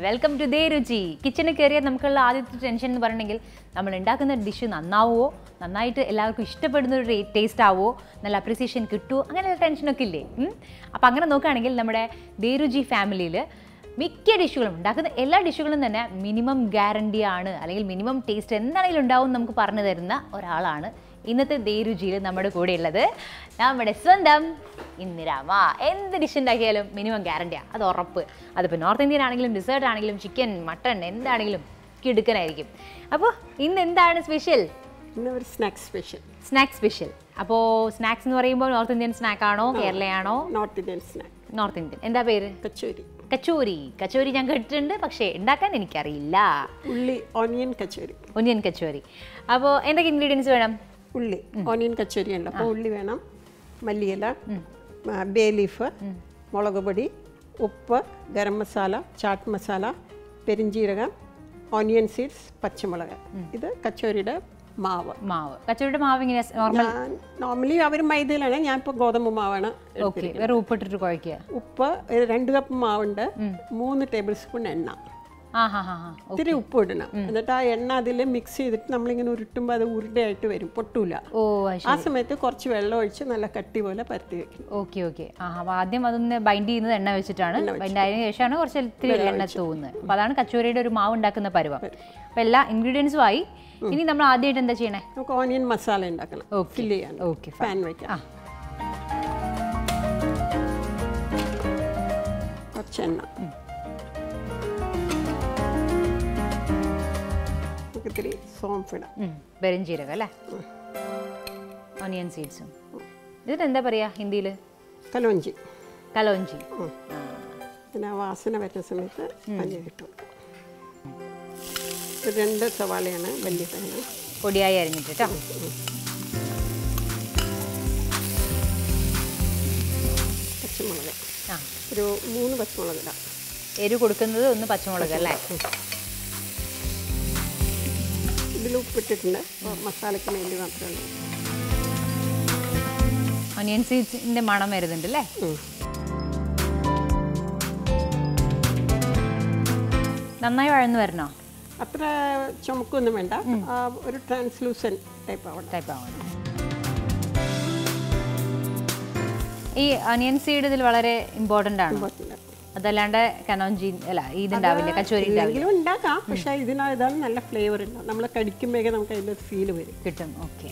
Welcome to ദേ രുചി കിച്ചണിൽ കയറിയാൽ നമുക്കുള്ള ആദ്യത്തെ ടെൻഷൻ എന്ന് പറഞ്ഞെങ്കിൽ നമ്മൾ ഉണ്ടാക്കുന്ന ഡിഷ് നന്നാവുമോ നന്നായിട്ട് എല്ലാവർക്കും ഇഷ്ടപ്പെടുന്ന ഒരു ടേസ്റ്റ് ആവുമോ നല്ല അപ്രിസിയേഷൻ കിട്ടുമോ അങ്ങനെയുള്ള ടെൻഷനൊക്കെ ഇല്ലേ അപ്പോൾ അങ്ങനെ നോക്കുകയാണെങ്കിൽ നമ്മുടെ ദേ രുചി ഫാമിലിയിൽ മിക്ക ഡിഷുകളും ഉണ്ടാക്കുന്ന എല്ലാ ഡിഷുകളും തന്നെ മിനിമം ഗ്യാരണ്ടി ആണ് അല്ലെങ്കിൽ മിനിമം ടേസ്റ്റ് എന്താണെങ്കിലും ഉണ്ടാവും എന്ന് നമുക്ക് പറഞ്ഞു തരുന്ന ഒരാളാണ് ഇന്നത്തെ ദേരുചിയിൽ നമ്മുടെ കൂടെ ഉള്ളത് നമ്മുടെ സ്വന്തം ഇന്ദിരാമ എന്ത് ഡിഷ് ഉണ്ടാക്കിയാലും മിനിമം ഗ്യാരണ്ടിയാണ് അത് ഉറപ്പ് അതിപ്പോൾ നോർത്ത് ഇന്ത്യൻ ആണെങ്കിലും ഡിസേർട്ട് ആണെങ്കിലും ചിക്കൻ മട്ടൺ എന്താണെങ്കിലും കിടുക്കനായിരിക്കും അപ്പോൾ ഇന്ന് എന്താണ് സ്പെഷ്യൽ ഇന്ന് ഒരു സ്നാക്സ് സ്പെഷ്യൽ സ്നാക്ക് സ്പെഷ്യൽ അപ്പോൾ സ്നാക്സ് എന്ന് പറയുമ്പോൾ നോർത്ത് ഇന്ത്യൻ സ്നാക്ക് ആണോ കേരളയാണോ north Indian snack north Indian എന്താ പേര് കച്ചോരി കച്ചോരി കച്ചോരി ഞാൻ കേട്ടിട്ടുണ്ട് പക്ഷേ ഉണ്ടാക്കാൻ എനിക്കറിയില്ല ഉള്ളി ഓണിയൻ കച്ചോരി ഒനിയൻ കച്ചോരി അപ്പോൾ എന്തൊക്കെ ഇൻഗ്രീഡിയൻസ് വേണം ഉള്ളി ഓണിയൻ കച്ചോരി ഉണ്ട് അപ്പോൾ ഉള്ളി വേണം മല്ലിയില ബേ ലീഫ് മുളക് പൊടി ഉപ്പ് ഗരം മസാല ചാട്ട് മസാല പെരിഞ്ജീരകം ഓണിയൻ സീഡ്സ് പച്ചമുളക് ഇത് കച്ചോരിയുടെ മാവ് മാവ് കച്ചോരിയുടെ മാവ് ഇങ്ങനെ നോർമൽ ഞാൻ നോർമലി അവർ മൈദയിലാണ് ഞാൻ ഇപ്പോൾ ഗോതമ്പ് മാവാണ് ഓക്കെ വേറെ ഉപ്പിട്ടിട്ട് കുഴക്കുക ഉപ്പ് ഒരു രണ്ട് കപ്പ് മാവുണ്ട് മൂന്ന് ടേബിൾ സ്പൂൺ എണ്ണ ആ ഹാ ഹാ ഹാ ഇത്തിരി ഉപ്പ് ഇടണം എന്നിട്ട് ആ എണ്ണ അതിൽ മിക്സ് ചെയ്തിട്ട് നമ്മളിങ്ങനെ ഉരുട്ടുമ്പോൾ അത് ഉരുണ്ടയായിട്ട് വരും പൊട്ടൂല ഓ അത് ആ ശരി സമയത്ത് കുറച്ച് വെള്ളം ഒഴിച്ച് നല്ല കട്ടി പോലെ പരത്തി വെക്കണം ഓക്കെ ഓക്കെ ആ അപ്പോൾ ആദ്യം അതൊന്ന് ബൈൻഡ് ചെയ്യുന്നത് എണ്ണ വെച്ചിട്ടാണ് ബൈൻഡ് ആയതിനു ശേഷമാണ് കുറച്ച് ഇത്തിരി എണ്ണ തൂവുന്നത് അപ്പോൾ അതാണ് കച്ചോരിയുടെ ഒരു മാവ് ഉണ്ടാക്കുന്ന പരുവം അപ്പോൾ എല്ലാ ഇൻഗ്രീഡിയൻസും ആയി ഇനി നമ്മൾ ആദ്യമായിട്ട് എന്താ ചെയ്യണേ നമുക്ക് ഓണിയൻ മസാല ഉണ്ടാക്കണം Okay. ഫില്ല് ചെയ്യാൻ ഓക്കെ പാൻ വയ്ക്കാം ആ. കുറച്ച് എണ്ണ നമുക്ക് ഇത്തിരി സോംഫിടാം പെരുംജീരകം അല്ലേ ഓനിയൻ സീഡ്സും ഇതിന് എന്താ പറയുക ഹിന്ദിയിൽ കലോഞ്ചി കലോഞ്ചി ഉം. പിന്നെ ആ വാസന വരുന്ന സമയത്ത് മഞ്ഞൾ ഇട്ട് കൊടുക്കാം ഇത് രണ്ട് സവാളയാണ് വലിയ തേങ്ങ പൊടിയായി അരിഞ്ഞിട്ട് കേട്ടോ പച്ചമുളക് ആ ഒരു മൂന്ന് പച്ചമുളക് ഇടാം എരിവ് കൊടുക്കുന്നത് ഒന്ന് പച്ചമുളക് അല്ലേ ഇതിൽ ഉപ്പിട്ടിട്ടുണ്ട് അപ്പോൾ മസാലയ്ക്ക് വേണ്ടി മാത്രമേ ഉള്ളൂ ഒനിയൻ സീഡ്സിൻ്റെ മണം വരുന്നുണ്ട് അല്ലേ ഉം. നന്നായി വഴന്ന് വരണോ അത്ര ചുമക്കൊന്നും വേണ്ട ആ, ഒരു ട്രാൻസ്ലൂസൻ ടൈപ്പ് ആവണം ടൈപ്പ് ആവണം ഈ ഒനിയൻ സീഡ് ഇതിൽ വളരെ ഇമ്പോർട്ടൻ്റ് ആണ് ഇമ്പോർട്ടൻ്റ് അതല്ലാണ്ട് കനോഞ്ചി അല്ല ഇതുണ്ടാവില്ല കച്ചോരി ഉണ്ടാവില്ല എന്തെങ്കിലും ഉണ്ടാക്കാം പക്ഷേ ഇതിനാ ഇതാണ് നല്ല ഫ്ലേവർ ഉണ്ടാവും നമ്മൾ കടിക്കുമ്പോഴേ നമുക്ക് അതിൻ്റെ ഫീൽ വരും കിട്ടും ഓക്കെ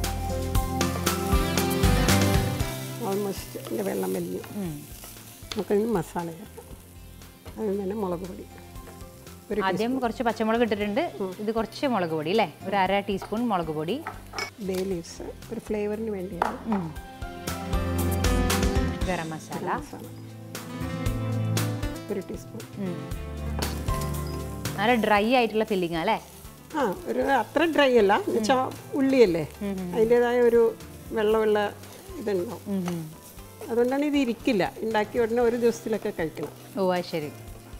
ഓൾമോസ്റ്റ് ഇതിൻ്റെ വെള്ളം വലിഞ്ഞു നമുക്കതിന് മസാല ചേർക്കാം അതിന് തന്നെ മുളക് പൊടി ഒരു ആദ്യം കുറച്ച് പച്ചമുളക് ഇട്ടിട്ടുണ്ട് ഇത് കുറച്ച് മുളക് പൊടി അല്ലേ ഒരു അര ടീസ്പൂൺ മുളക് പൊടി ബേ ലീവ്സ് ഒരു ഫ്ലേവറിന് വേണ്ടിയാണ് ഗരം മസാല മസാല ഒരു ടീസ്പൂൺ ഉം. നല്ല ഡ്രൈ ആയിട്ടുള്ള ഫില്ലിംഗ് അല്ലേ ആ ഒരു അത്ര ഡ്രൈ അല്ല എന്നുവെച്ചാൽ ഉള്ളിയല്ലേ അതിൻ്റെതായ ഒരു വെള്ളമുള്ള ഇതുണ്ടാവും ഉം, ഉം. അതുകൊണ്ടാണ് ഇത് ഇരിക്കില്ല ഉണ്ടാക്കിയ ഉടനെ ഒരു ദിവസത്തിലൊക്കെ കഴിക്കണം ഓ അത് ശരി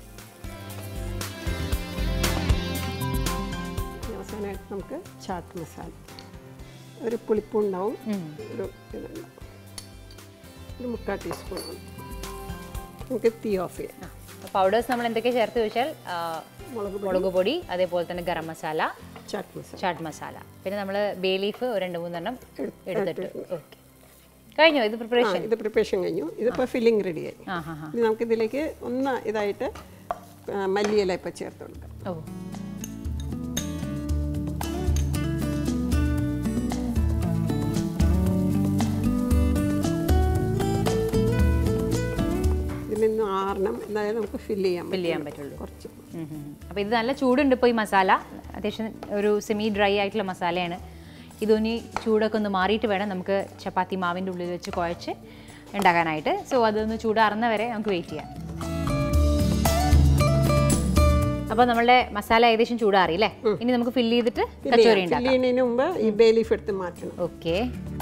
ഇനി അവസാനമായിട്ട് നമുക്ക് ചാട്ട് മസാല ഒരു പുളിപ്പുണ്ടാവും ഒരു ഇതുണ്ടാവും ഒരു മുക്കാൽ ടീസ്പൂൺ നമുക്ക് തീ ഓഫ് ചെയ്യാം പൗഡേഴ്സ് നമ്മൾ എന്തൊക്കെ ചേർത്ത് ചോദിച്ചാൽ ആ, മുളക് മുളക് പൊടി അതേപോലെ തന്നെ ഗരം മസാല ചാട്ട് മസാല ചാട്ട് മസാല പിന്നെ നമ്മൾ ബേ ലീഫ് ഒരു രണ്ട് മൂന്നെണ്ണം എടുത്തിട്ട് ഓക്കെ കഴിഞ്ഞോ ഇത് ആ പ്രിപ്പറേഷൻ ഇത് പ്രിപ്പറേഷൻ കഴിഞ്ഞു ഇതിപ്പോൾ ഫില്ലിംഗ് റെഡിയായി ആ ഹാ ഹാ ഇനി നമുക്കിതിലേക്ക് ഒന്ന് ഇതായിട്ട് ആ, മല്ലിയില ഇപ്പം ചേർത്ത് കൊടുക്കാം ഓ ഇതിൽ നിന്ന് ആറണം എന്തായാലും നമുക്ക് ഫില്ല് ചെയ്യാൻ ഫില്ല് ചെയ്യാൻ പറ്റും പറ്റുള്ളൂ കുറച്ച് അപ്പോൾ ഇത് നല്ല ചൂടുണ്ട് ഇപ്പോൾ ഈ മസാല അത്യാവശ്യം ഒരു സെമി ഡ്രൈ ആയിട്ടുള്ള മസാലയാണ് ഇതൊനി ചൂടൊക്കെ ഒന്ന് മാറിയിട്ട് വേണം നമുക്ക് ചപ്പാത്തി മാവിൻ്റെ ഉള്ളിൽ വെച്ച് കുഴച്ച് ഉണ്ടാക്കാനായിട്ട് സോ അതൊന്ന് ചൂടാറുന്ന വരെ നമുക്ക് വെയിറ്റ് ചെയ്യാം അപ്പോൾ നമ്മളുടെ മസാല ഏകദേശം ചൂടാറി അല്ലേ ഇനി നമുക്ക് ഫില്ല് ചെയ്തിട്ട് കച്ചോരി ഫില്ല് ഉണ്ടാക്കാം ചെയ്യുന്നതിന് മുമ്പ് ഈ ബേ ലീഫ് എടുത്ത് മാറ്റണം ഓക്കെ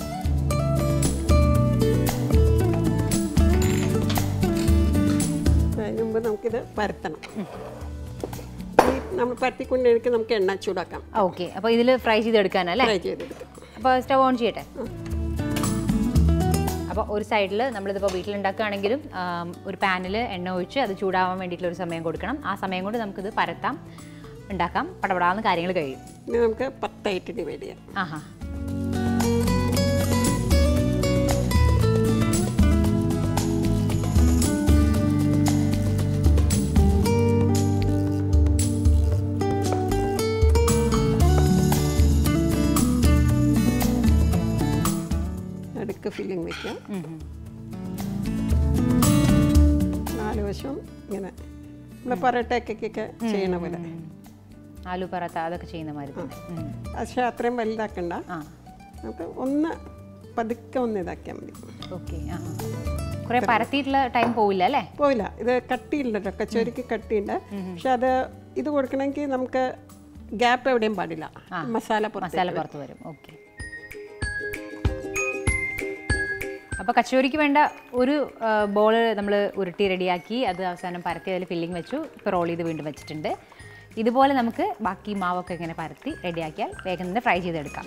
അതിന് മുമ്പ് നമുക്കിത് പരത്തണം ഈ നമ്മൾ പരത്തിക്കൊണ്ടിരിക്കും നമുക്ക് എണ്ണ ചൂടാക്കാം ഓക്കെ അപ്പോൾ ഇതിൽ ഫ്രൈ ചെയ്തെടുക്കാനല്ലേ ഫ്രൈ ചെയ്തെടുക്കാം അപ്പോൾ സ്റ്റവ് ഓൺ ചെയ്യട്ടെ അപ്പോൾ അപ്പോൾ ഒരു സൈഡിൽ നമ്മളിതിപ്പോൾ വീട്ടിലുണ്ടാക്കുകയാണെങ്കിലും ആം, ഒരു പാനിൽ എണ്ണ ഒഴിച്ച് അത് ചൂടാവാൻ വേണ്ടിയിട്ടുള്ള ഒരു സമയം കൊടുക്കണം ആ സമയം കൊണ്ട് നമുക്കിത് പരത്താം ഉണ്ടാക്കാം പടപടാന്ന് കാര്യങ്ങൾ കഴിയും ഇനി നമുക്ക് പത്തായിട്ട് ഡിവൈഡ് ചെയ്യാം ആഹാ നടുക്ക് ഫില്ലിങ് വെക്കാം ഉം ഉം. നാല് വശം ഇങ്ങനെ നമ്മൾ പൊറോട്ടയ്ക്കൊക്കെ ചെയ്യണ പോലെ ആലു പറാത്ത അതൊക്കെ ചെയ്യുന്ന മാതിരി തന്നെ ഉം. പക്ഷേ അത്രയും വലുതാക്കണ്ട ആ നമുക്ക് ഒന്ന് പതുക്കെ ഒന്ന് ഇതാക്കിയാൽ മതി ഓക്കെ ആ കുറേ പരത്തിയിട്ടുള്ള ടൈം പോവില്ല അല്ലേ പോയില്ല ഇത് കട്ടിയുണ്ടല്ലോ കച്ചോരിക്ക് കട്ടിയുണ്ട് പക്ഷെ അത് ഇത് കൊടുക്കണമെങ്കിൽ നമുക്ക് ഗ്യാപ്പ് എവിടെയും പാടില്ല മസാല പുറത്ത് മസാല പുറത്ത് വരും ഓക്കെ അപ്പോൾ കച്ചോരിക്ക് വേണ്ട ഒരു ബോൾ നമ്മൾ ഉരുട്ടി റെഡിയാക്കി അത് അവസാനം പരത്തി അതിൽ ഫില്ലിംഗ് വെച്ചു ഇപ്പോൾ റോൾ ചെയ്ത് വീണ്ടും വെച്ചിട്ടുണ്ട് ഇതുപോലെ നമുക്ക് ബാക്കി മാവൊക്കെ ഇങ്ങനെ പരത്തി റെഡിയാക്കിയാൽ വേഗം തന്നെ ഫ്രൈ ചെയ്തെടുക്കാം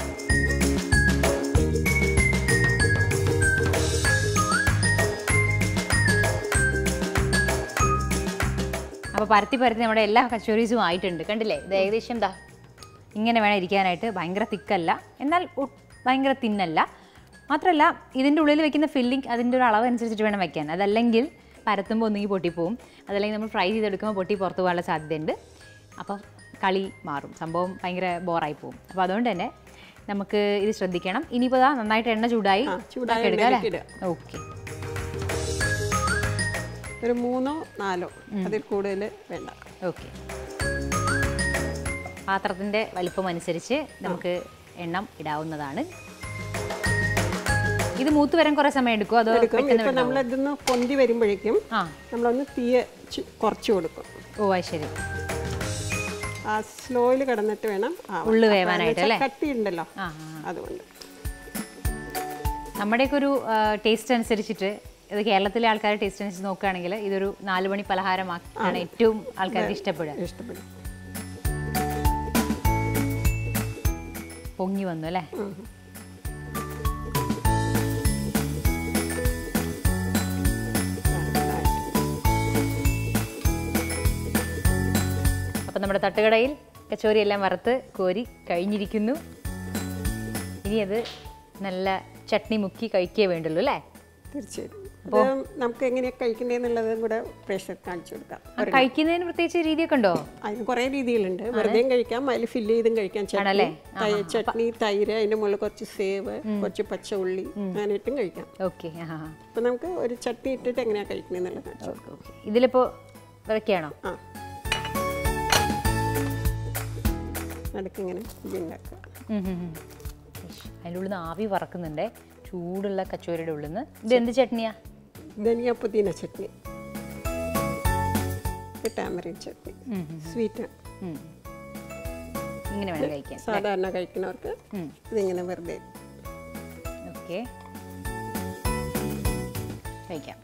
അപ്പോൾ പരത്തി പരത്തി നമ്മുടെ എല്ലാ കച്ചോറീസും ആയിട്ടുണ്ട് കണ്ടില്ലേ ഇത് ഏകദേശം എന്താ ഇങ്ങനെ വേണം ഇരിക്കാനായിട്ട് ഭയങ്കര തിക്കല്ല എന്നാൽ ഒ- ഭയങ്കര തിന്നല്ല മാത്രമല്ല ഇതിൻ്റെ ഉള്ളിൽ വെക്കുന്ന ഫില്ലിംഗ് അതിൻ്റെ ഒരു അളവ് അനുസരിച്ചിട്ട് വേണം വെക്കാൻ അതല്ലെങ്കിൽ പരത്തുമ്പോൾ ഒന്നുകിൽ പൊട്ടിപ്പോവും അതല്ലെങ്കിൽ നമ്മൾ ഫ്രൈ ചെയ്തെടുക്കുമ്പോൾ പൊട്ടി പുറത്തു പോകാനുള്ള സാധ്യതയുണ്ട് അപ്പോൾ കളി മാറും സംഭവം ഭയങ്കര ബോറായി പോകും അപ്പോൾ അതുകൊണ്ട് തന്നെ നമുക്ക് ഇത് ശ്രദ്ധിക്കണം ഇനിയിപ്പോൾ ദാ നന്നായിട്ട് എണ്ണ ചൂടായി ആ, ചൂടായ നമുക്ക് എടുക്കാം എണ്ണയിലേക്ക് അല്ലേ ഓക്കെ ഒരു മൂന്നോ നാലോ അതിൽ കൂടുതൽ വേണ്ട ഓക്കെ പാത്രത്തിൻ്റെ വലിപ്പം അനുസരിച്ച് നമുക്ക് എണ്ണം ഇടാവുന്നതാണ് ഇത് മൂത്ത് വരാൻ കുറേ സമയം എടുക്കുമോ അതോ എടുക്കും പെട്ടെന്ന് ഇപ്പം നമ്മൾ ഇതൊന്ന് പൊന്തി വരുമ്പോഴേക്കും ആ നമ്മളൊന്ന് തീയെ ചു- കുറച്ച് കൊടുക്കും ഓ അത് ശരി ആ സ്ലോയിൽ കിടന്നിട്ട് വേണം ആവാൻ. ഉള്ളു അപ്പൊ വേവാനായിട്ട് എന്ന് വെച്ചാ കട്ടിയുണ്ടല്ലോ ആ ആ. അതുകൊണ്ട് നമ്മുടെയൊക്കെ ഒരു ടേസ്റ്റ് അനുസരിച്ചിട്ട് ഇത് കേരളത്തിലെ ആൾക്കാരുടെ ടേസ്റ്റ് അനുസരിച്ച് നോക്കുകയാണെങ്കിൽ ഇതൊരു നാല് മണി പലഹാരമാണ് ഏറ്റവും ആൾക്കാർക്ക് ഇഷ്ടപ്പെടുക ഇഷ്ടപ്പെടും പൊങ്ങി വന്നു അല്ലേ ഉം. അപ്പം നമ്മുടെ തട്ടുകടയിൽ കച്ചോരി എല്ലാം വറുത്ത് കോരി കഴിഞ്ഞിരിക്കുന്നു ഇനി അത് നല്ല ചട്നി മുക്കി കഴിക്കേ വേണ്ടുള്ളൂ അല്ലേ തീർച്ചയായിട്ടും ഇത് നമുക്ക് എങ്ങനെയാ കഴിക്കേണ്ടതെന്നുള്ളതും കൂടെ പ്രേക്ഷകർ കാണിച്ചു കൊടുക്കാം ആ, കഴിക്കുന്നതിന് പ്രത്യേകിച്ച് രീതിയൊക്കെ ഉണ്ടോ അതിന് കുറേ രീതികളുണ്ട് വെറുതെയും കഴിക്കാം അതിൽ ഫില്ല് ചെയ്തും കഴിക്കാം ചട്നി ആണല്ലേ? തൈ- ചട്നി തൈര് അതിൻ്റെ മുകളിൽ കുറച്ച് സേവ് കുറച്ച് പച്ച ഉള്ളി അങ്ങനെ ഇട്ടും കഴിക്കാം ഓക്കെ ആ ആ അപ്പം നമുക്ക് ഒരു ചട്നി ഇട്ടിട്ട് എങ്ങനെയാണ് കഴിക്കണമെന്നുള്ളത് കാണിച്ചു കൊടുക്കാം ഓക്കെ ഇതിലിപ്പോൾ ഇതൊക്കെയാണോ ആ നടുക്കിങ്ങനെ ഇതുണ്ടാക്കുക ഉം ഉം ഉം. ഇഷ്, അതിൻ്റെ ഉള്ളിൽ നിന്ന് ആവി വറക്കുന്നുണ്ട് ചൂടുള്ള കച്ചോരിയുടെ ഉള്ളിൽ നിന്ന് ഇത് എന്ത് ചട്നിയാ ധനിയ പുതിന ചട്നി ഇത് ടാമറിൻ ചട്നി ഉം, സ്വീറ്റ് ഉം. ഇങ്ങനെ വേണം കഴിക്കാൻ സാധാരണ കഴിക്കുന്നവർക്ക് ഉം. ഇതിങ്ങനെ വെറുതെ ഓക്കെ കഴിക്കാം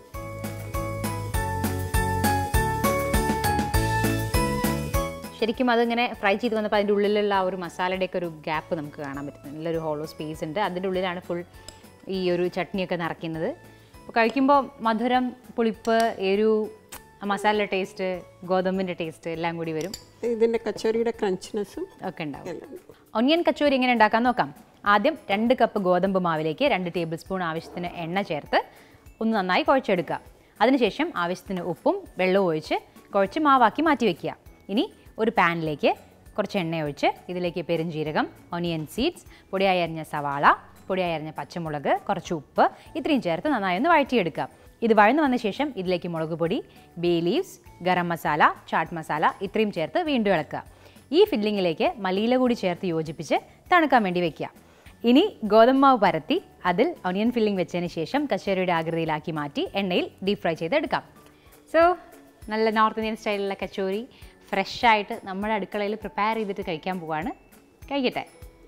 ശരിക്കും അതിങ്ങനെ ഫ്രൈ ചെയ്ത് വന്നപ്പോൾ അതിൻ്റെ ഉള്ളിലുള്ള ആ ഒരു മസാലയുടെയൊക്കെ ഒരു ഗ്യാപ്പ് നമുക്ക് കാണാൻ പറ്റും നല്ലൊരു ഹോളോ സ്പേസ് ഉണ്ട് അതിൻ്റെ ഉള്ളിലാണ് ഫുൾ ഈ ഒരു ചട്നിയൊക്കെ നിറയ്ക്കുന്നത് അപ്പോൾ കഴിക്കുമ്പോൾ മധുരം പുളിപ്പ് എരു ആ മസാലയുടെ ടേസ്റ്റ് ഗോതമ്പിൻ്റെ ടേസ്റ്റ് എല്ലാം കൂടി വരും ഇതിൻ്റെ കച്ചോരിയുടെ ക്രഞ്ച്നെസ്സും ഒക്കെ ഉണ്ടാവും എല്ലാം ഉണ്ട്. ഒനിയൻ കച്ചോരി എങ്ങനെ ഉണ്ടാക്കാൻ നോക്കാം ആദ്യം രണ്ട് കപ്പ് ഗോതമ്പ് മാവിലേക്ക് രണ്ട് ടേബിൾ സ്പൂൺ ആവശ്യത്തിന് എണ്ണ ചേർത്ത് ഒന്ന് നന്നായി കുഴച്ചെടുക്കുക അതിനുശേഷം ആവശ്യത്തിന് ഉപ്പും വെള്ളവും ഒഴിച്ച് കുഴച്ച് മാവാക്കി മാറ്റി വയ്ക്കുക ഇനി ഒരു പാനിലേക്ക് കുറച്ച് എണ്ണ ഒഴിച്ച് ഇതിലേക്ക് പെരുംജീരകം ഒനിയൻ സീഡ്സ് പൊടിയായി അരിഞ്ഞ സവാള പൊടിയായി അരിഞ്ഞ പച്ചമുളക് കുറച്ച് ഉപ്പ് ഇത്രയും ചേർത്ത് നന്നായി ഒന്ന് വഴറ്റിയെടുക്കുക ഇത് വഴന്നു വന്ന ശേഷം ഇതിലേക്ക് മുളക് പൊടി ബേ ലീവ്സ് ഗരം മസാല ചാട്ട് മസാല ഇത്രയും ചേർത്ത് വീണ്ടും ഇളക്കുക ഈ ഫില്ലിങ്ങിലേക്ക് മല്ലിയില കൂടി ചേർത്ത് യോജിപ്പിച്ച് തണുക്കാൻ വേണ്ടി വെക്കുക ഇനി ഗോതമ്പ് മാവ് പരത്തി അതിൽ ഒനിയൻ ഫില്ലിംഗ് വെച്ചതിന് ശേഷം കച്ചേരിയുടെ ആകൃതിയിലാക്കി മാറ്റി എണ്ണയിൽ ഡീപ് ഫ്രൈ ചെയ്തെടുക്കാം സോ നല്ല നോർത്ത് ഇന്ത്യൻ സ്റ്റൈലിലുള്ള കച്ചോരി ഫ്രഷായിട്ട് നമ്മുടെ അടുക്കളയിൽ പ്രിപ്പയർ ചെയ്തിട്ട് കഴിക്കാൻ പോവാണ് കഴിക്കട്ടെ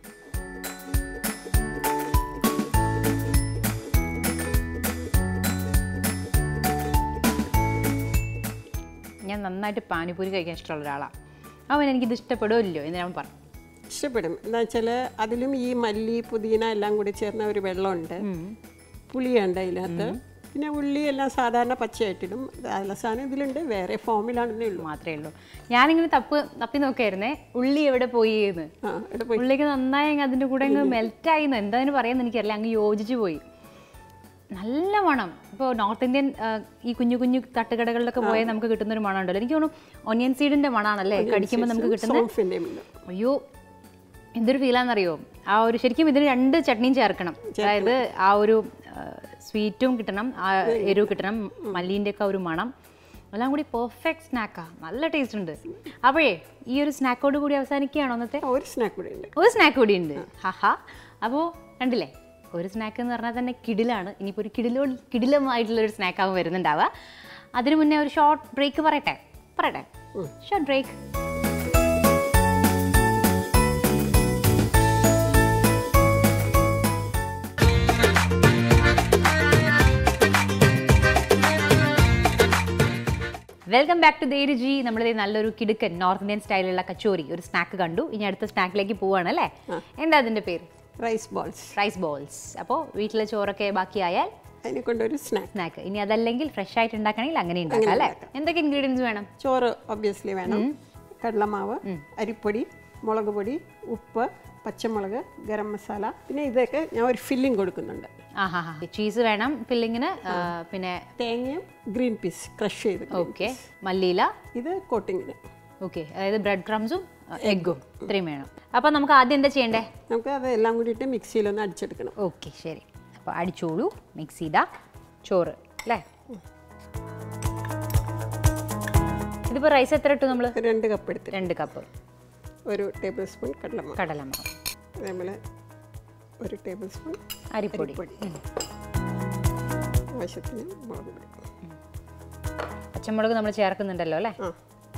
ഞാൻ നന്നായിട്ട് പാനിപൂരി കഴിക്കാൻ ഇഷ്ടമുള്ള ഒരാളാണ് അവൻ എനിക്കിത് ഇഷ്ടപ്പെടുമല്ലോ എന്ന് ഞാൻ പറഞ്ഞു ഇഷ്ടപ്പെടും എന്താ വെച്ചാൽ അതിലും ഈ മല്ലി പുതിന എല്ലാം കൂടി ചേർന്ന ഒരു വെള്ളമുണ്ട് പുളിയുണ്ട് അതിനകത്ത് പിന്നെ ഉള്ളി എല്ലാം സാധാരണ പച്ചയായിട്ടിടും അതിലെ സാധനം ഇതിലുണ്ട് വേറെ ഫോമിലാണെന്നേ ഉള്ളൂ മാത്രമേ ഉള്ളൂ ഞാനിങ്ങനെ തപ്പ് തപ്പി നോക്കായിരുന്നേ ഉള്ളി എവിടെ പോയി എന്ന് ആ ഇവിടെ പോയി ഉള്ളിക്ക് നന്നായി അങ്ങ് അതിൻ്റെ കൂടെ അങ്ങ് മെൽറ്റായി എന്താ അതിന് പറയാന്ന് എനിക്കറിയില്ല അങ്ങ് യോജിച്ച് പോയി നല്ല മണം ഇപ്പോൾ നോർത്ത് ഇന്ത്യൻ ആ, ഈ കുഞ്ഞു കുഞ്ഞു തട്ടുകടകളിലൊക്കെ പോയാൽ നമുക്ക് കിട്ടുന്ന ഒരു മണം ഉണ്ടല്ലോ എനിക്ക് തോന്നുന്നു ഒനിയൻ സീഡിന്റെ മണാണല്ലേ കടിക്കുമ്പോൾ നമുക്ക് കിട്ടുന്ന സോഫിൻ്റെയും ഉണ്ട് അയ്യോ എന്തൊരു ഫീലാണെന്നറിയോ ആ ഒരു ശരിക്കും ഇതിന് രണ്ട് ചട്നിയും ചേർക്കണം അതായത് ആ ഒരു സ്വീറ്റും കിട്ടണം ആ എരിവ് കിട്ടണം മല്ലീൻ്റെ ഒക്കെ ഒരു മണം എല്ലാം കൂടി പെർഫെക്റ്റ് സ്നാക്കാ നല്ല ടേസ്റ്റ് ഉണ്ട് അപ്പോഴേ ഈ ഒരു സ്നാക്കോട് കൂടി അവസാനിക്കുകയാണോ അന്നത്തെ ആ, ഒരു സ്നാക്ക് കൂടെ ഉണ്ട് ഒരു സ്നാക്ക് കൂടി ഉണ്ട് ഹഹാ അപ്പോൾ കണ്ടില്ലേ ഒരു സ്നാക്ക് എന്ന് പറഞ്ഞാൽ തന്നെ കിടിലാണ് ഇനിയിപ്പോൾ ഒരു കിടിലോ കിടിലമായിട്ടുള്ള ഒരു സ്നാക്ക് ആവും വരുന്നുണ്ടാവുക അതിനു മുന്നേ ഒരു ഷോർട്ട് ബ്രേക്ക് പറയട്ടെ പറയട്ടെ short break welcome back to ദേരുജി നമ്മളിത് നല്ലൊരു കിടുക്കൻ നോർത്ത് ഇന്ത്യൻ സ്റ്റൈലിലുള്ള കച്ചോരി ഒരു സ്നാക്ക് കണ്ടു ഇനി അടുത്ത സ്നാക്കിലേക്ക് പോവാണ് അല്ലേ എന്താ അതിന്റെ പേര് റൈസ് ബോൾസ് റൈസ് ബോൾസ് അപ്പോൾ വീട്ടിലെ ചോറൊക്കെ ബാക്കിയായാൽ അതിനെ കൊണ്ടൊരു സ്നാക്ക് സ്നാക്ക് ഇനി അതല്ലെങ്കിൽ ഫ്രഷ് ആയിട്ട് ഉണ്ടാക്കണമെങ്കിൽ അങ്ങനെ ഉണ്ടാക്കാം അല്ലേ എന്തൊക്കെ ഇൻഗ്രീഡിയൻസ് വേണം ചോറ് ഒബ്വിയസ്ലി വേണം കടലമാവ് അരിപ്പൊടി മുളക് പൊടി ഉപ്പ് പച്ചമുളക് ഗരം മസാല പിന്നെ ഇതൊക്കെ ഞാൻ ഒരു ഫില്ലിംഗ് കൊടുക്കുന്നുണ്ട് ആഹാ ചീസ് വേണം ഫില്ലിങ്ങിന് പിന്നെ തേങ്ങയും ഗ്രീൻ പീസ് ക്രഷ് ചെയ്ത് ഓക്കെ മല്ലിയില ഇത് കോട്ടിങ്ങിന് ഓക്കെ അതായത് ബ്രെഡ് ക്രംസും എഗ്ഗും ഇത്രയും വേണം അപ്പോൾ നമുക്ക് ആദ്യം എന്താ ചെയ്യണ്ടേ നമുക്ക് അത് എല്ലാം കൂടിയിട്ട് മിക്സിയിലൊന്ന് അടിച്ചെടുക്കണം ഓക്കെ ശരി അപ്പോൾ അടിച്ചോളൂ മിക്സ് ചെയ്ത ചോറ് അല്ലേ ഇതിപ്പോൾ റൈസ് എത്ര ഇട്ടു നമ്മൾ രണ്ട് കപ്പ് എടുത്ത് രണ്ട് കപ്പ് ഒരു ടേബിൾ സ്പൂൺ കടലമാവ് കടലമാവ് അതേപോലെ ഒരു ടേബിൾ സ്പൂൺ അരിപ്പൊടി പൊടി ആവശ്യത്തിന് മുളക് പൊടി പച്ചമുളക് നമ്മൾ ചേർക്കുന്നുണ്ടല്ലോ അല്ലേ ആ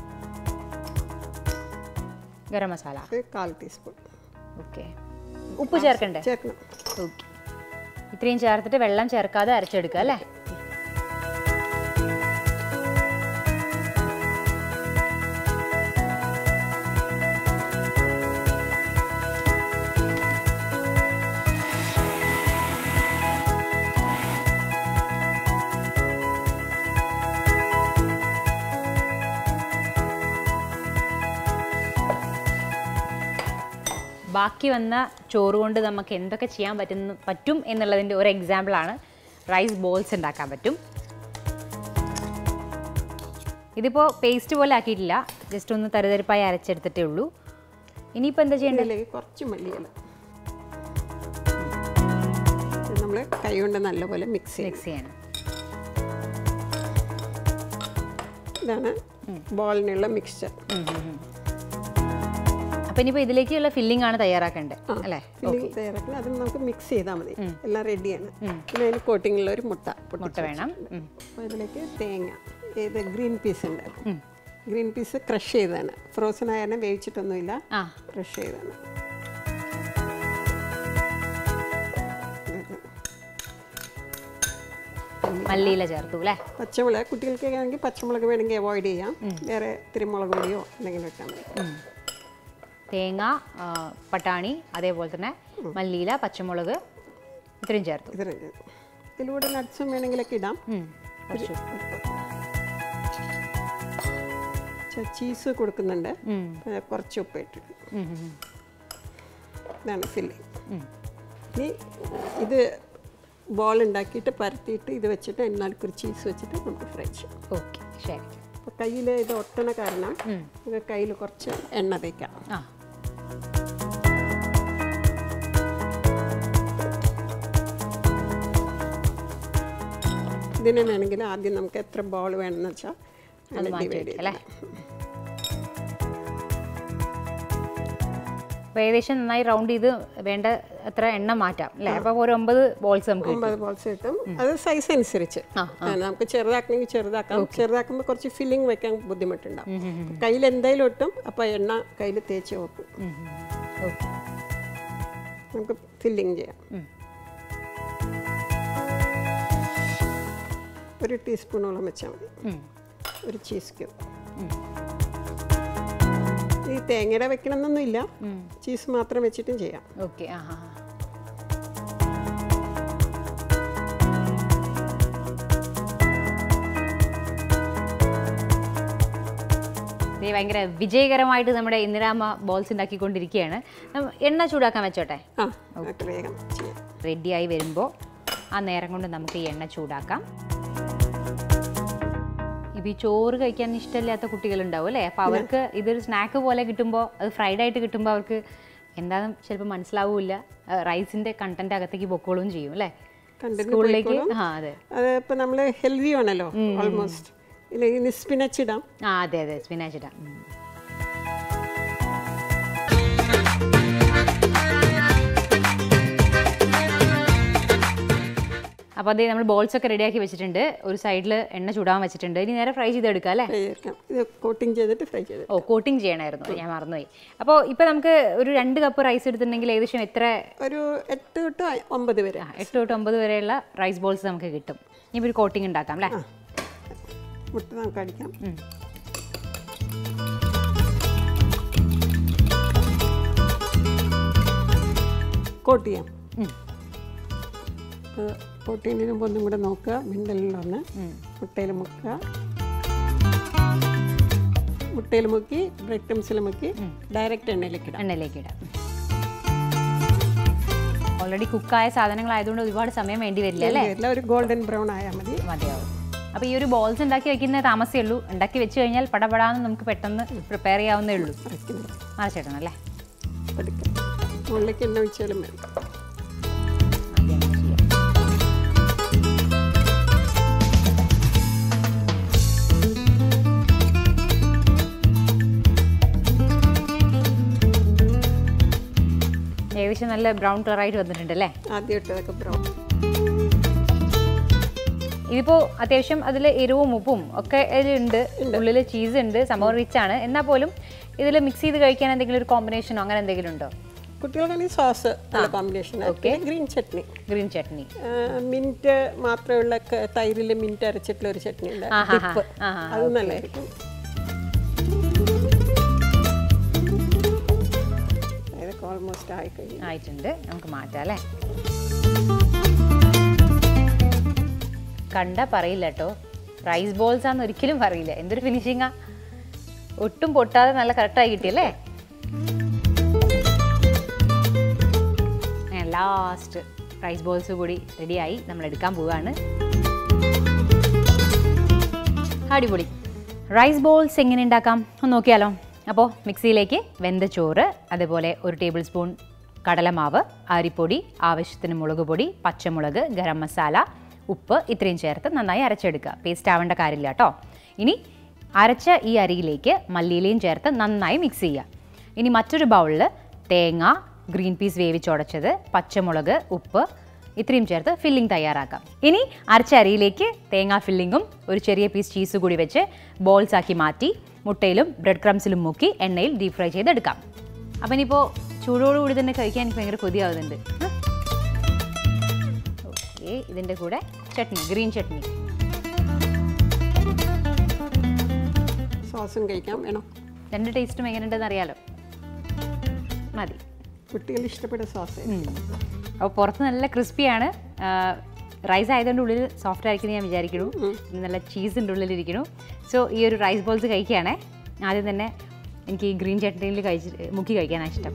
ഗരം മസാല ഒരു കാൽ ടീസ്പൂൺ ഓക്കെ ഉപ്പ് ചേർക്കണ്ടേ ചേർക്കണം ഓക്കെ ഇത്രയും ചേർത്തിട്ട് വെള്ളം ചേർക്കാതെ അരച്ചെടുക്കുക അല്ലേ ബാക്കി വന്ന ചോറ് കൊണ്ട് നമുക്ക് എന്തൊക്കെ ചെയ്യാൻ പറ്റുന്നു പറ്റും എന്നുള്ളതിൻ്റെ ഒരു എക്സാമ്പിളാണ് റൈസ് ബോൾസ് ഉണ്ടാക്കാൻ പറ്റും ഇതിപ്പോൾ പേസ്റ്റ് പോലെ ആക്കിയിട്ടില്ല ജസ്റ്റ് ഒന്ന് തരുതരിപ്പായി അരച്ചെടുത്തിട്ടേ ഉള്ളൂ ഇനിയിപ്പോൾ എന്താ ചെയ്യേണ്ടത് ഇതിലേക്ക് കുറച്ച് മല്ലിയില നമ്മൾ കൈ കൊണ്ട് നല്ലപോലെ മിക്സ് ചെയ്യും മിക്സ് ചെയ്യണം ഇതാണ് ബോളിനുള്ള മിക്സ്ചർ അപ്പോൾ ഇനിയിപ്പോൾ ഇതിലേക്കുള്ള ഫില്ലിംഗ് ആണ് തയ്യാറാക്കേണ്ടത് അല്ലേ ഫില്ലിംഗ് തയ്യാറാക്കണം അത് നമുക്ക് മിക്സ് ചെയ്താൽ മതി എല്ലാം റെഡിയാണ് പിന്നെ അതിന് കോട്ടിങ്ങിലുള്ള ഒരു മുട്ട മുട്ട വേണം ഉം. അപ്പോൾ ഇതിലേക്ക് തേങ്ങ ഇത് ഗ്രീൻ പീസ് ഉണ്ട് ഗ്രീൻ പീസ് ക്രഷ് ചെയ്തതാണ് ഫ്രോസൺ ആയാണ് വേവിച്ചിട്ടൊന്നുമില്ല ആ ക്രഷ് ചെയ്തതാണ് മല്ലിയില ചേർത്തു അല്ലേ പച്ചമുളക് കുട്ടികൾക്ക് ആണെങ്കിൽ പച്ചമുളക് വേണമെങ്കിൽ അവോയ്ഡ് ചെയ്യാം വേറെ ഇത്തിരി മുളക് പൊടിയോ എന്തെങ്കിലും ഇട്ടാൽ മതി തേങ്ങ ആ, പട്ടാണി അതേപോലെ തന്നെ മല്ലിയില പച്ചമുളക് ഇത്രയും ചേർത്തു ഇത് ready. ഇതിലൂടെ നട്ട്സും വേണമെങ്കിലൊക്കെ ഇടാം ഉം. കുറച്ച് ചീസ് കൊടുക്കുന്നുണ്ട് ഉം. പിന്നെ കുറച്ച് ഉപ്പ് ഇട്ടിട്ട് ഉം, ഉം, ഉം. ഇതാണ് ഫില്ലിങ് ഉം. ഇനി ഇത് ബോൾ ഉണ്ടാക്കിയിട്ട് പരത്തിയിട്ട് ഇത് വെച്ചിട്ട് അതിന് നടുക്കൊരു ചീസ് വെച്ചിട്ട് നമുക്ക് ഫ്രൈ ചെയ്യാം ഓക്കെ ശരി അപ്പോൾ കയ്യിൽ ഇത് ഒട്ടണ കാരണം നമുക്ക് കയ്യിൽ കുറച്ച് എണ്ണ തേക്കാം ആ ഇതിനെ വേണമെങ്കിൽ ആദ്യം നമുക്ക് എത്ര ബോൾ വേണമെന്ന് വെച്ചാൽ അത് മാറ്റി ഡിവൈഡ് വെക്കാം ചെയ്യാം അല്ലേ അപ്പോൾ ഏകദേശം നന്നായി റൗണ്ട് ചെയ്ത് വേണ്ട എത്ര എണ്ണം മാറ്റാം അല്ലേ അപ്പോൾ ഒരു ഒമ്പത് ബോൾസ് നമുക്ക് കിട്ടും. ഒമ്പത് ബോൾസ് കിട്ടും അത് സൈസ് അനുസരിച്ച് ആ, ആ, നമുക്ക് ചെറുതാക്കണമെങ്കിൽ ചെറുതാക്കാം ചെറുതാക്കുമ്പോൾ കുറച്ച് ഫില്ലിംഗ് വെക്കാൻ ബുദ്ധിമുട്ടുണ്ടാവും കയ്യിൽ എന്തായാലും ഒട്ടും അപ്പോൾ എണ്ണ കയ്യിൽ തേച്ച് വെക്കും ഉം, ഉം, ഉം. ഓക്കെ നമുക്ക് ഫില്ലിംഗ് ചെയ്യാം ഉം. ഒരു ടീസ്പൂണോളം വെച്ചാൽ മതി ഉം. ഒരു ചീസ് ക്യൂബ് ഈ തേങ്ങയുടെ വെക്കണമെന്നൊന്നുമില്ല ചീസ് മാത്രം വെച്ചിട്ടും ചെയ്യാം ഓക്കെ ആ ആ ആ. ഇത് ഭയങ്കര വിജയകരമായിട്ട് നമ്മുടെ ഇന്ദിരാമ ബോൾസ് ഉണ്ടാക്കിക്കൊണ്ടിരിക്കുകയാണ് നമ്മ- എണ്ണ ചൂടാക്കാൻ വെച്ചോട്ടെ ആ നമുക്ക് വേഗം ചെയ്യാം റെഡിയായി വരുമ്പോൾ ആ നേരം കൊണ്ട് നമുക്ക് ഈ എണ്ണ ചൂടാക്കാം ഇപ്പം ഈ ചോറ് കഴിക്കാൻ ഇഷ്ടമില്ലാത്ത കുട്ടികളുണ്ടാവും അല്ലേ അപ്പോൾ അവർക്ക് ഇതൊരു സ്നാക്ക് പോലെ കിട്ടുമ്പോൾ അത് ഫ്രൈഡ് ആയിട്ട് കിട്ടുമ്പോൾ അവർക്ക് എന്താണെന്ന് ചിലപ്പോൾ മനസ്സിലാവില്ല റൈസിൻ്റെ കണ്ടന്റ് അകത്തേക്ക് പൊക്കോളും ചെയ്യും അല്ലേ Content സ്കൂളിലേക്ക് ആ അതെ അത് ഇപ്പം നമ്മൾ ഹെൽത്തി ആണല്ലോ ഓൾമോസ്റ്റ് ഇല്ല ഇനി സ്പിനച്ച് ഇടാം ആ അതെ അതെ സ്പിനാച്ച് ഇടാം ഉം. അപ്പോൾ അതേ നമ്മൾ ബോൾസ് ഒക്കെ റെഡിയാക്കി വെച്ചിട്ടുണ്ട് ഒരു സൈഡിൽ എണ്ണ ചൂടാൻ വെച്ചിട്ടുണ്ട് ഇനി നേരെ ഫ്രൈ ചെയ്തെടുക്കാം അല്ലേ ഫ്രൈ ചെയ്തെടുക്കാം ഇത് കോട്ടിങ് ചെയ്തിട്ട് ഫ്രൈ ചെയ്ത് ഓ കോട്ടിങ് ചെയ്യണമായിരുന്നു ഞാൻ മറന്നുപോയി അപ്പോൾ ഇപ്പോൾ നമുക്ക് ഒരു രണ്ട് കപ്പ് റൈസ് എടുത്തിട്ടുണ്ടെങ്കിൽ ഏകദേശം എത്ര ഒരു എട്ട് തൊട്ട് ഒമ്പത് വരെ ആ, എട്ട് തൊട്ട് ഒമ്പത് വരെയുള്ള റൈസ് ബോൾസ് നമുക്ക് കിട്ടും ഇനി ഒരു കോട്ടിങ് ഉണ്ടാക്കാം അല്ലേ മുട്ട നമുക്ക് അടിക്കാം ഉം. കോട്ട് ചെയ്യാം ഉം. കോട്ട് ചെയ്യുന്നതിന് മുമ്പ് ഒന്നും കൂടെ നോക്കുക മിണ്ടലിലൊന്ന് മുട്ടയിൽ മുക്കുക മുട്ടയിൽ മുക്കി ബ്രെഡ് ക്രംസിൽ മുക്കി ഡയറക്റ്റ് എണ്ണയിലേക്ക് ഇടാം എണ്ണയിലേക്ക് ഇടാം ഓൾറെഡി കുക്കായ സാധനങ്ങളായതുകൊണ്ട് ഒരുപാട് സമയം വേണ്ടി വരില്ല അല്ലേ എല്ലാം ഒരു ഗോൾഡൻ ബ്രൗൺ ആയാൽ മതി മതിയാവും അപ്പോൾ ഈ ഒരു ബോൾസ് ഉണ്ടാക്കി വെക്കുന്ന താമസമേ ഉള്ളൂ ഉണ്ടാക്കി വെച്ച് കഴിഞ്ഞാൽ പടപടാന്ന് നമുക്ക് പെട്ടെന്ന് പ്രിപ്പയർ ചെയ്യാവുന്നേ ഉള്ളൂ അരയ്ക്കുന്നത് മറിച്ചിടണം അല്ലേ എടുക്കാം മുകളിലേക്ക് എണ്ണ ഒഴിച്ചാലും വേണം ആദ്യം അങ്ങനെ ചെയ്യാം ഏകദേശം നല്ല ബ്രൗൺ കളറായിട്ട് വന്നിട്ടുണ്ട് അല്ലേ ആദ്യം ഇട്ടതൊക്കെ ബ്രൗൺ ഇതിപ്പോൾ അത്യാവശ്യം അതിൽ എരിവും ഉപ്പും ഒക്കെ ഉണ്ട് ഉള്ളിൽ ചീസ് ഉണ്ട് സംഭവം റിച്ച് ആണ് എന്നാൽ പോലും ഇതിൽ മിക്സ് ചെയ്ത് കഴിക്കാൻ എന്തെങ്കിലും ഒരു കോമ്പിനേഷനോ അങ്ങനെ എന്തെങ്കിലും ഉണ്ടോ കുട്ടികൾക്കാണെങ്കിൽ സോസ് നല്ല combination green chutney green chutney mint മാത്രമുള്ള ക- തൈരിൽ മിൻറ്റ് അരച്ചിട്ടുള്ള ഒരു ചട്നി ഉണ്ട് ആഹാ, ഡിപ്പ് ആഹാ, അത് നല്ലതായിരിക്കും ഇതൊക്കെ ഓൾമോസ്റ്റ് ആയി കഴിഞ്ഞു ആയിട്ടുണ്ട് നമുക്ക് മാറ്റാം അല്ലേ കണ്ട പറയില്ല കേട്ടോ റൈസ് ബോൾസ് ആണെന്ന് ഒരിക്കലും പറയില്ല എന്തൊരു ഫിനിഷിങ്ങാ ഒട്ടും പൊട്ടാതെ നല്ല കറക്റ്റായി കിട്ടിയല്ലേ ലാസ്റ്റ് റൈസ് ബോൾസ് കൂടി റെഡിയായി നമ്മൾ എടുക്കാൻ പോവുകയാണ് അടിപൊളി റൈസ് ബോൾസ് എങ്ങനെ ഉണ്ടാക്കാം ഒന്ന് നോക്കിയാലോ അപ്പോൾ മിക്സിയിലേക്ക് വെന്ത ചോറ് അതേപോലെ ഒരു ടേബിൾ സ്പൂൺ കടലമാവ് അരിപ്പൊടി ആവശ്യത്തിന് മുളക് പൊടി പച്ചമുളക് ഗരം മസാല ഉപ്പ് ഇത്രയും ചേർത്ത് നന്നായി അരച്ചെടുക്കുക പേസ്റ്റ് ആവേണ്ട കാര്യമില്ല കേട്ടോ ഇനി അരച്ച ഈ അരിയിലേക്ക് മല്ലിയിലയും ചേർത്ത് നന്നായി മിക്സ് ചെയ്യുക ഇനി മറ്റൊരു ബൗളിൽ തേങ്ങ ഗ്രീൻ പീസ് വേവിച്ചുടച്ചത് പച്ചമുളക് ഉപ്പ് ഇത്രയും ചേർത്ത് ഫില്ലിംഗ് തയ്യാറാക്കാം ഇനി അരച്ച അരിയിലേക്ക് തേങ്ങാ ഫില്ലിങ്ങും ഒരു ചെറിയ പീസ് ചീസ് കൂടി വെച്ച് ബോൾസ് ആക്കി മാറ്റി മുട്ടയിലും ബ്രെഡ് ക്രംസിലും മുക്കി എണ്ണയിൽ ഡീപ് ഫ്രൈ ചെയ്തെടുക്കാം അപ്പം ഇനിയിപ്പോൾ ചൂടോടുകൂടി തന്നെ കഴിക്കാൻ എനിക്ക് ഭയങ്കര കൊതിയാവുന്നുണ്ട് ഓക്കെ ഇതിൻ്റെ കൂടെ ചട്നി ഗ്രീൻ ചട്നി സോസും കഴിക്കാം വേണം രണ്ട് ടേസ്റ്റും എങ്ങനെയുണ്ടെന്ന് അറിയാലോ മതി കുട്ടികൾ ഇഷ്ടപ്പെട്ട സോസ് അപ്പോൾ പുറത്ത് നല്ല ക്രിസ്പിയാണ് റൈസ് ആയതുകൊണ്ട് ഉള്ളിൽ സോഫ്റ്റ് ആയിരിക്കും ഞാൻ വിചാരിക്കുന്നു പിന്നെ നല്ല ചീസിൻ്റെ ഉള്ളിലിരിക്കുന്നു സോ ഈ ഒരു റൈസ് ബോൾസ് കഴിക്കുകയാണേ ആദ്യം തന്നെ എനിക്ക് ഈ ഗ്രീൻ ചട്നിയിൽ കഴിച്ച് മുക്കി കഴിക്കാനാണ് ഇഷ്ടം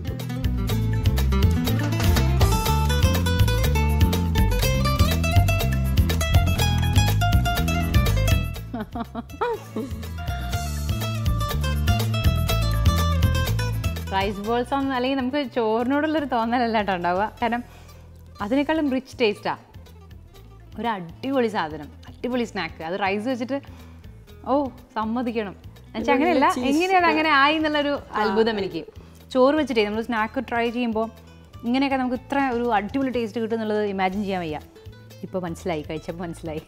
റൈസ് ബോൾസ് ഒന്നും അല്ലെങ്കിൽ നമുക്ക് ചോറിനോടുള്ളൊരു തോന്നലല്ല കേട്ടോ ഉണ്ടാവുക കാരണം അതിനേക്കാളും റിച്ച് ടേസ്റ്റാണ് ഒരു അടിപൊളി സാധനം അടിപൊളി സ്നാക്ക് അത് റൈസ് വെച്ചിട്ട് ഓ സമ്മതിക്കണം എന്നുവെച്ചാൽ അങ്ങനെയല്ല എങ്ങനെയാണ് അങ്ങനെ ആയി എന്നുള്ളൊരു അത്ഭുതം എനിക്ക് ചോറ് വെച്ചിട്ടേ നമ്മൾ സ്നാക്ക് ട്രൈ ചെയ്യുമ്പോൾ ഇങ്ങനെയൊക്കെ നമുക്ക് ഇത്ര ഒരു അടിപൊളി ടേസ്റ്റ് കിട്ടും എന്നുള്ളത് ഇമാജിൻ ചെയ്യാൻ വയ്യ ഇപ്പോൾ മനസ്സിലായി കഴിച്ചപ്പോൾ മനസ്സിലായി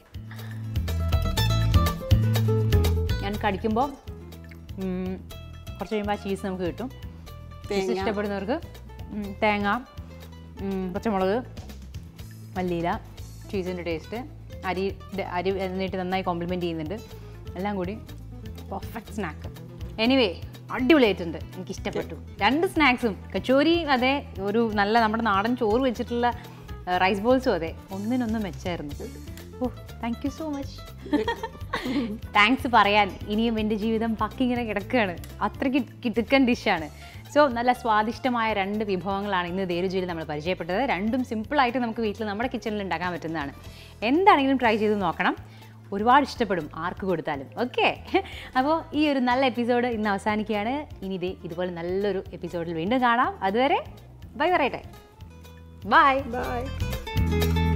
ഞാൻ കടിക്കുമ്പോൾ ഉം, കുറച്ച് കഴിയുമ്പോൾ ആ ചീസ് നമുക്ക് കിട്ടും ചീസ് ഇഷ്ടപ്പെടുന്നവർക്ക് ഉം, തേങ്ങ ഉം, പച്ചമുളക് മല്ലിയില ചീസിൻ്റെ ടേസ്റ്റ് അരി അരി എന്നിട്ട് നന്നായി കോംപ്ലിമെൻറ്റ് ചെയ്യുന്നുണ്ട് എല്ലാം കൂടി പെർഫെക്റ്റ് സ്നാക്ക് എനിവേ അടിപൊളിയായിട്ടുണ്ട് എനിക്ക് ഇഷ്ടപ്പെട്ടു രണ്ട് സ്നാക്സും കച്ചോരി അതെ ഒരു നല്ല നമ്മുടെ നാടൻ ചോറ് വെച്ചിട്ടുള്ള റൈസ് ബോൾസും അതെ ഒന്നിനൊന്നും മെച്ചമായിരുന്നു ഓ thank you so much thanks പറയാൻ ഇനിയും എൻ്റെ ജീവിതം പക്കി ഇങ്ങനെ കിടക്കുകയാണ് അത്രയ്ക്ക് കിടുക്കൻ ഡിഷാണ് സോ നല്ല സ്വാദിഷ്ടമായ രണ്ട് വിഭവങ്ങളാണ് ഇന്ന് ദേരുചിയിൽ നമ്മൾ പരിചയപ്പെട്ടത് രണ്ടും സിമ്പിളായിട്ട് നമുക്ക് വീട്ടിൽ നമ്മുടെ കിച്ചണിൽ ഉണ്ടാക്കാൻ പറ്റുന്നതാണ് എന്താണെങ്കിലും ട്രൈ ചെയ്ത് നോക്കണം ഒരുപാട് ഇഷ്ടപ്പെടും ആർക്ക് കൊടുത്താലും ഓക്കെ അപ്പോൾ ഈ ഒരു നല്ല എപ്പിസോഡ് ഇന്ന് അവസാനിക്കുകയാണ് ഇനി ഇതേ ഇതുപോലെ നല്ലൊരു എപ്പിസോഡിൽ വീണ്ടും കാണാം അതുവരെ ബൈ പറയട്ടെ ബൈ ബായ്